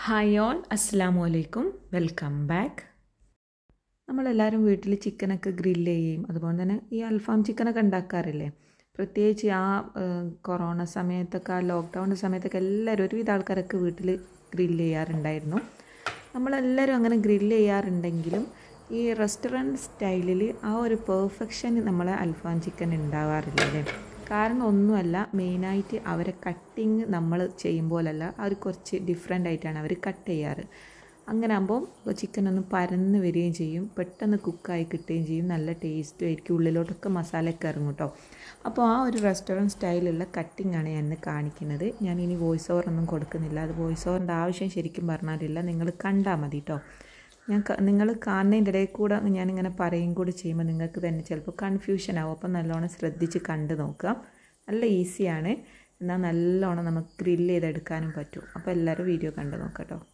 hi all അസ്സാം വലൈക്കും welcome back നമ്മളെല്ലാവരും വീട്ടിൽ ചിക്കനൊക്കെ ഗ്രില്ല് ചെയ്യും അതുപോലെ തന്നെ ഈ അൽഫാം ചിക്കനൊക്കെ ഉണ്ടാക്കാറില്ലേ പ്രത്യേകിച്ച് ആ ഏഹ്, കൊറോണ സമയത്തൊക്കെ ആ ലോക്ക്ഡൗൺ സമയത്തൊക്കെ എല്ലാവരും ഒരുവിധ ആൾക്കാരൊക്കെ വീട്ടിൽ ഗ്രില്ല് ചെയ്യാറുണ്ടായിരുന്നു നമ്മളെല്ലാവരും അങ്ങനെ ഗ്രില്ല് ചെയ്യാറുണ്ടെങ്കിലും ഈ റെസ്റ്റോറൻറ്റ് സ്റ്റൈലിൽ ആ ഒരു പെർഫെക്ഷൻ നമ്മളെ അൽഫാം ചിക്കൻ ഉണ്ടാവാറില്ല അല്ലേ കാരണം ഒന്നുമല്ല മെയിനായിട്ട് അവരെ കട്ടിങ് നമ്മൾ ചെയ്യുമ്പോലല്ല അവർ കുറച്ച് ഡിഫറെൻ്റ് ആയിട്ടാണ് അവർ കട്ട് ചെയ്യാറ് അങ്ങനെ ആകുമ്പോൾ ചിക്കൻ ഒന്ന് പരന്ന് വരികയും ചെയ്യും പെട്ടെന്ന് കുക്കായി കിട്ടുകയും ചെയ്യും നല്ല ടേസ്റ്റും ആയിരിക്കും ഉള്ളിലോട്ടൊക്കെ മസാലയൊക്കെ ഇറങ്ങും കേട്ടോ അപ്പോൾ ആ ഒരു റെസ്റ്റോറൻറ്റ് സ്റ്റൈലുള്ള കട്ടിംഗ് ആണ് ഞാൻ ഇന്ന് കാണിക്കുന്നത് ഞാൻ ഇനി വോയിസ് ഓവർ ഒന്നും കൊടുക്കുന്നില്ല അത് വോയിസ് ഓവറിൻ്റെ ആവശ്യം ശരിക്കും പറഞ്ഞാലില്ല നിങ്ങൾ കണ്ടാൽ മതി കേട്ടോ ഞാൻ നിങ്ങൾ കാണുന്നതിൻ്റെ ഇടയിൽ കൂടെ ഞാനിങ്ങനെ പറയും കൂടി ചെയ്യുമ്പോൾ നിങ്ങൾക്ക് തന്നെ ചിലപ്പോൾ കൺഫ്യൂഷൻ ആവും അപ്പോൾ നല്ലോണം ശ്രദ്ധിച്ച് കണ്ട് നോക്കുക നല്ല ഈസിയാണ് എന്നാൽ നല്ലോണം നമുക്ക് ഗ്രില്ല് ചെയ്തെടുക്കാനും പറ്റും അപ്പോൾ എല്ലാവരും വീഡിയോ കണ്ട് നോക്കാം കേട്ടോ